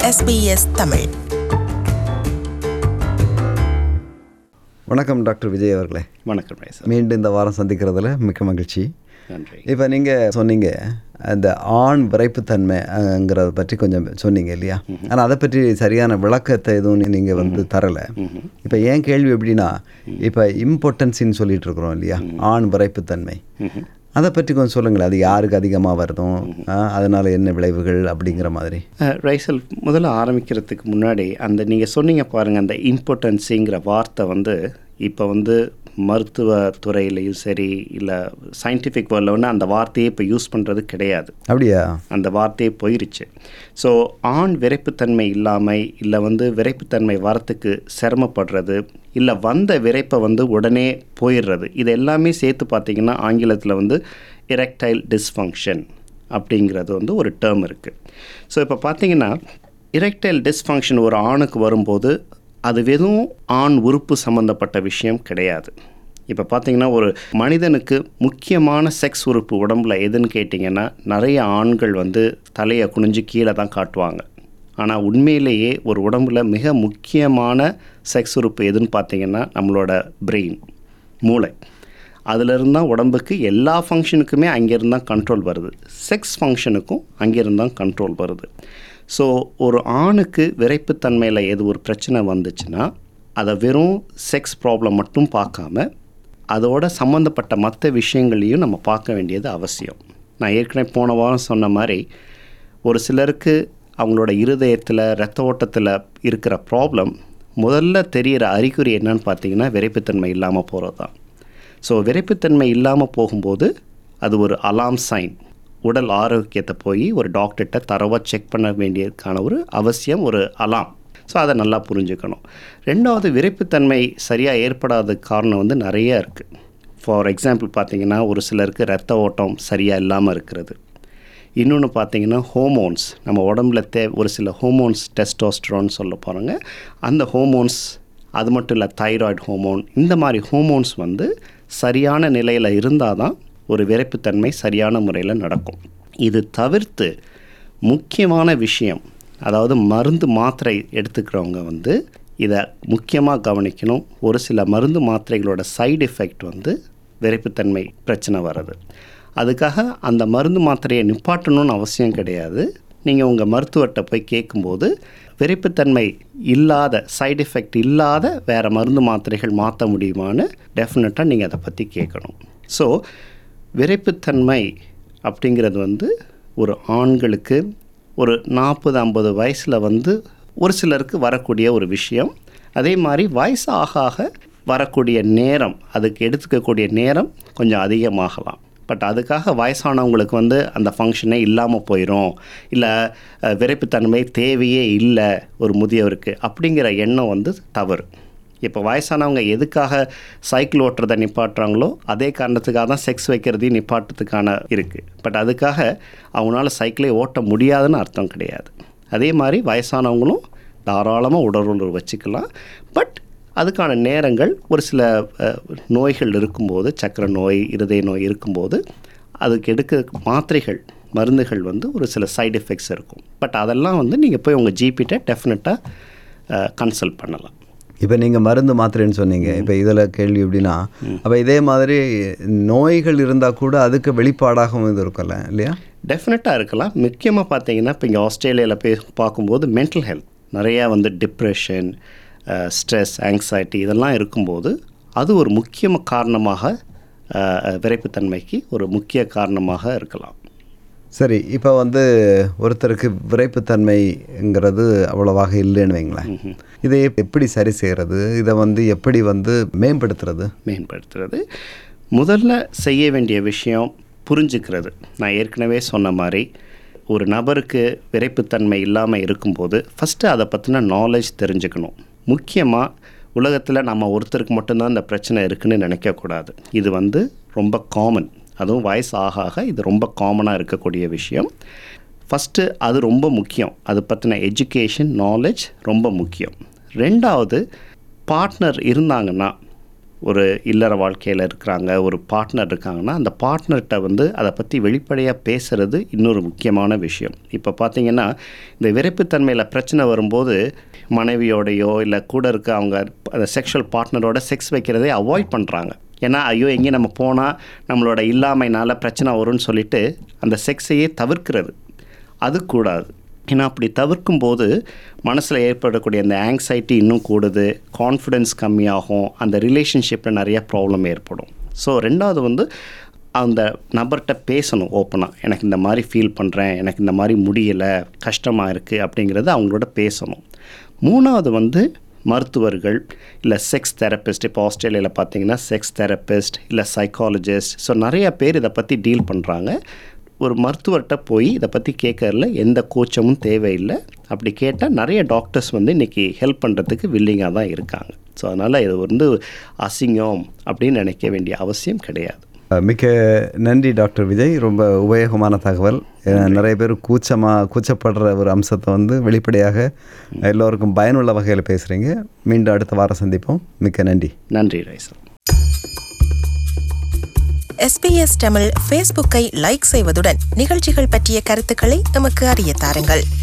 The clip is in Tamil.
SBS தமிழ் வணக்கம் டாக்டர் விஜய் அவர்களே வணக்கம் ரைசா மீண்டும் இந்த வாரம் சந்திக்கிறதுல மிக்க மகிழ்ச்சி நன்றி இப்போ நீங்கள் சொன்னீங்க அந்த ஆண் விரைப்புத்தன்மைங்கிறத பற்றி கொஞ்சம் சொன்னீங்க இல்லையா ஆனால் அதை பற்றி சரியான விளக்கத்தை எதுவும் நீங்கள் வந்து தரலை இப்போ ஏன் கேள்வி எப்படின்னா இப்போ இம்பார்ட்டன்ஸின்னு சொல்லிட்டு இருக்கிறோம் இல்லையா ஆண் விரைப்புத்தன்மை அதை பற்றி கொஞ்சம் சொல்லுங்களேன் அது யாருக்கு அதிகமாக வருதும் ஆ, அதனால என்ன விளைவுகள் அப்படிங்கிற மாதிரி அஹ், ரைசல் முதல்ல ஆரம்பிக்கிறதுக்கு முன்னாடி அந்த நீங்கள் சொன்னீங்க பாருங்கள் அந்த இம்பார்ட்டன்ஸுங்கிற வார்த்தை வந்து இப்போ வந்து மருத்துவ துறையிலையும் சரி இல்லை சயின்டிஃபிக் வேர்ல்டில் வந்து அந்த வார்த்தையே இப்போ யூஸ் பண்ணுறது கிடையாது அப்படியா அந்த வார்த்தையே போயிருச்சு ஸோ ஆண் விரைப்புத்தன்மை இல்லாமல் இல்லை வந்து விரைப்புத்தன்மை வரத்துக்கு சிரமப்படுறது இல்லை வந்த விரைப்பை வந்து உடனே போயிடுறது இது எல்லாமே சேர்த்து பார்த்தீங்கன்னா ஆங்கிலத்தில் வந்து எரெக்டைல் டிஸ்ஃபங்க்ஷன் அப்படிங்கிறது வந்து ஒரு டேர்ம் இருக்குது ஸோ இப்போ பார்த்தீங்கன்னா எரெக்டைல் டிஸ்ஃபங்க்ஷன் ஒரு ஆணுக்கு வரும்போது அது வெறும் ஆண் உறுப்பு சம்மந்தப்பட்ட விஷயம் கிடையாது இப்போ பார்த்தீங்கன்னா ஒரு மனிதனுக்கு முக்கியமான செக்ஸ் உறுப்பு உடம்புல எதுன்னு கேட்டிங்கன்னா நிறைய ஆண்கள் வந்து தலையை குனிஞ்சு கீழே தான் காட்டுவாங்க ஆனால் உண்மையிலேயே ஒரு உடம்புல மிக முக்கியமான செக்ஸ் உறுப்பு எதுன்னு பார்த்தீங்கன்னா நம்மளோட பிரெயின் மூளை அதிலிருந்து தான் உடம்புக்கு எல்லா ஃபங்க்ஷனுக்குமே அங்கேருந்து தான் கண்ட்ரோல் வருது செக்ஸ் ஃபங்க்ஷனுக்கும் அங்கேருந்து தான் கண்ட்ரோல் வருது ஸோ ஒரு ஆணுக்கு விரைப்புத்தன்மையில் எது ஒரு பிரச்சனை வந்துச்சுன்னா அதை வெறும் செக்ஸ் ப்ராப்ளம் மட்டும் பார்க்காம அதோட சம்மந்தப்பட்ட மற்ற விஷயங்களையும் நம்ம பார்க்க வேண்டியது அவசியம் நான் ஏற்கனவே போன வாரம் சொன்ன மாதிரி ஒரு சிலருக்கு அவங்களோட இருதயத்தில் ரத்த ஓட்டத்தில் இருக்கிற ப்ராப்ளம் முதல்ல தெரிகிற அறிகுறி என்னன்னு பார்த்தீங்கன்னா விரைப்புத்தன்மை இல்லாமல் போகிறது தான் ஸோ விரைப்புத்தன்மை இல்லாமல் போகும்போது அது ஒரு அலாம் சைன் உடல் ஆரோக்கியத்தை போய் ஒரு டாக்டர்கிட்ட தரவாக செக் பண்ண வேண்டியதுக்கான ஒரு அவசியம் ஒரு அலாம் ஸோ அதை நல்லா புரிஞ்சுக்கணும் ரெண்டாவது விரைப்புத்தன்மை சரியாக ஏற்படாத காரணம் வந்து நிறைய இருக்குது ஃபார் எக்ஸாம்பிள் பார்த்தீங்கன்னா ஒரு சிலருக்கு ரத்த ஓட்டம் சரியாக இல்லாமல் இருக்கிறது இன்னொன்று பார்த்தீங்கன்னா ஹோமோன்ஸ் நம்ம உடம்புல தே ஒரு சில ஹோமோன்ஸ் டெஸ்டோஸ்ட்ரோன்னு சொல்ல போகிறாங்க அந்த ஹோமோன்ஸ் அது மட்டும் இல்லை தைராய்டு ஹோமோன் இந்த மாதிரி ஹோமோன்ஸ் வந்து சரியான நிலையில் இருந்தால் தான் ஒரு விரைப்புத்தன்மை சரியான முறையில் நடக்கும் இது தவிர்த்து முக்கியமான விஷயம் அதாவது மருந்து மாத்திரை எடுத்துக்கிறவங்க வந்து இதை முக்கியமாக கவனிக்கணும் ஒரு சில மருந்து மாத்திரைகளோட சைடு எஃபெக்ட் வந்து விரைப்புத்தன்மை பிரச்சனை வர்றது அதுக்காக அந்த மருந்து மாத்திரையை நிப்பாட்டணும்னு அவசியம் கிடையாது நீங்கள் உங்கள் மருத்துவர்கிட்ட போய் கேட்கும்போது விரைப்புத்தன்மை இல்லாத சைடு எஃபெக்ட் இல்லாத வேறு மருந்து மாத்திரைகள் மாற்ற முடியுமான்னு டெஃபினட்டாக நீங்கள் அதை பற்றி கேட்கணும் ஸோ விரைப்புத்தன்மை அப்படிங்கிறது வந்து ஒரு ஆண்களுக்கு ஒரு நாற்பது ஐம்பது வயசில் வந்து ஒரு சிலருக்கு வரக்கூடிய ஒரு விஷயம் அதே மாதிரி வயசு ஆக ஆக வரக்கூடிய நேரம் அதுக்கு எடுத்துக்கக்கூடிய நேரம் கொஞ்சம் அதிகமாகலாம் பட் அதுக்காக வயசானவங்களுக்கு வந்து அந்த ஃபங்க்ஷனே இல்லாமல் போயிடும் இல்லை அஹ், விரைப்புத்தன்மை தேவையே இல்லை ஒரு முதியவருக்கு அப்படிங்கிற எண்ணம் வந்து தவறு இப்போ வயசானவங்க எதுக்காக சைக்கிள் ஓட்டுறதை நிப்பாட்டுறாங்களோ அதே காரணத்துக்காக தான் செக்ஸ் வைக்கிறதையும் நிப்பாட்டுறதுக்கான இருக்குது பட் அதுக்காக அவங்களால சைக்கிளே ஓட்ட முடியாதுன்னு அர்த்தம் கிடையாது அதே மாதிரி வயசானவங்களும் தாராளமாக உடலுறவு வச்சுக்கலாம் பட் அதுக்கான நேரங்கள் ஒரு சில அஹ், நோய்கள் இருக்கும்போது சக்கரை நோய் இருதய நோய் இருக்கும்போது அதுக்கு எடுக்க மாத்திரைகள் மருந்துகள் வந்து ஒரு சில சைடு எஃபெக்ட்ஸ் இருக்கும் பட் அதெல்லாம் வந்து நீங்கள் போய் உங்கள் ஜிபிட்ட டெஃபினட்டாக கன்சல்ட் பண்ணலாம் இப்போ நீங்கள் மருந்து மாத்திரைன்னு சொன்னீங்க இப்போ இதில் கேள்வி எப்படின்னா அப்போ இதே மாதிரி நோய்கள் இருந்தால் கூட அதுக்கு வெளிப்பாடாகவும் இது இருக்கும்ல இல்லையா டெஃபினட்டாக இருக்கலாம் முக்கியமாக பார்த்தீங்கன்னா இப்போ இங்கே ஆஸ்திரேலியாவில் போய் பார்க்கும்போது மென்டல் ஹெல்த் நிறையா வந்து டிப்ரெஷன் ஸ்ட்ரெஸ் ஆங்ஸைட்டி இதெல்லாம் இருக்கும்போது அது ஒரு முக்கிய காரணமாக அஹ், அஹ், விரைப்புத்தன்மைக்கு ஒரு முக்கிய காரணமாக இருக்கலாம் சரி இப்போ வந்து ஒருத்தருக்கு விரைப்புத்தன்மைங்கிறது அவ்வளவாக இல்லைன்னு வைங்களேன் இதை எப்படி சரி செய்கிறது இதை வந்து எப்படி வந்து மேம்படுத்துறது மேம்படுத்துறது முதல்ல செய்ய வேண்டிய விஷயம் புரிஞ்சுக்கிறது நான் ஏற்கனவே சொன்ன மாதிரி ஒரு நபருக்கு விரைப்புத்தன்மை இல்லாமல் இருக்கும்போது ஃபஸ்ட்டு அதை பற்றின நாலேஜ் தெரிஞ்சுக்கணும் முக்கியமாக உலகத்தில் நம்ம ஒருத்தருக்கு மட்டும்தான் இந்த பிரச்சனை இருக்குன்னு நினைக்கக்கூடாது இது வந்து ரொம்ப காமன் அதுவும் வயசு ஆக ஆக இது ரொம்ப காமனாக இருக்கக்கூடிய விஷயம் ஃபஸ்ட்டு அது ரொம்ப முக்கியம் அது பற்றின எஜுகேஷன் நாலேஜ் ரொம்ப முக்கியம் ரெண்டாவது பார்ட்னர் இருந்தாங்கன்னா ஒரு இல்லற வாழ்க்கையில் இருக்கிறாங்க ஒரு பார்ட்னர் இருக்காங்கன்னா அந்த பார்ட்னர்கிட்ட வந்து அதை பற்றி வெளிப்படையாக பேசுகிறது இன்னொரு முக்கியமான விஷயம் இப்போ பார்த்தீங்கன்னா இந்த விரைப்புத்தன்மையில் பிரச்சனை வரும்போது மனைவியோடையோ இல்லை கூட இருக்க அவங்க அந்த செக்ஷுவல் பார்ட்னரோட செக்ஸ் வைக்கிறதே அவாய்ட் பண்ணுறாங்க ஏன்னா ஐயோ எங்கேயும் நம்ம போனால் நம்மளோட இல்லாமைனால பிரச்சனை வரும்னு சொல்லிட்டு அந்த செக்ஸையே தவிர்க்கிறது அது கூடாது ஏன்னா அப்படி தவிர்க்கும் போது மனசில் ஏற்படக்கூடிய அந்த ஆங்ஸைட்டி இன்னும் கூடுது கான்ஃபிடென்ஸ் கம்மியாகும் அந்த ரிலேஷன்ஷிப்பில் நிறைய ப்ராப்ளம் ஏற்படும் ஸோ ரெண்டாவது வந்து அந்த நபர்கிட்ட பேசணும் ஓப்பனாக எனக்கு இந்த மாதிரி ஃபீல் பண்ணுறேன் எனக்கு இந்த மாதிரி முடியலை கஷ்டமாக இருக்குது அப்படிங்கிறத அவங்களோட பேசணும் மூணாவது வந்து மருத்துவர்கள் இல்லை செக்ஸ் தெரபிஸ்ட் இப்போ ஆஸ்திரேலியாவில் பார்த்தீங்கன்னா செக்ஸ் தெரபிஸ்ட் இல்லை சைக்காலஜிஸ்ட் ஸோ நிறைய பேர் இதை பற்றி டீல் பண்ணுறாங்க ஒரு மருத்துவர்கிட்ட போய் இதை பற்றி கேட்கறதுல எந்த கோச்சமும் தேவையில்லை அப்படி கேட்டால் நிறைய டாக்டர்ஸ் வந்து இன்றைக்கி ஹெல்ப் பண்ணுறதுக்கு வில்லிங்காக தான் இருக்காங்க ஸோ அதனால் இது வந்து அசிங்கம் அப்படின்னு நினைக்க வேண்டிய அவசியம் கிடையாது அஹ், மிக்க நன்றி டாக்டர் விஜய் ரொம்ப உபயோகமான தகவல் அஹ், நிறைய பேர் கூச்சமாக கூச்சப்படுற ஒரு அம்சத்தை வந்து வெளிப்படையாக எல்லோருக்கும் பயனுள்ள வகையில் பேசுகிறீங்க மீண்டும் அடுத்த வாரம் சந்திப்போம் மிக்க நன்றி நன்றி ரைசல் எஸ்பிஎஸ் தமிழ் ஃபேஸ்புக்கை லைக் செய்வதுடன் நிகழ்ச்சிகள் பற்றிய கருத்துக்களை எமக்கு அறிய தாருங்கள்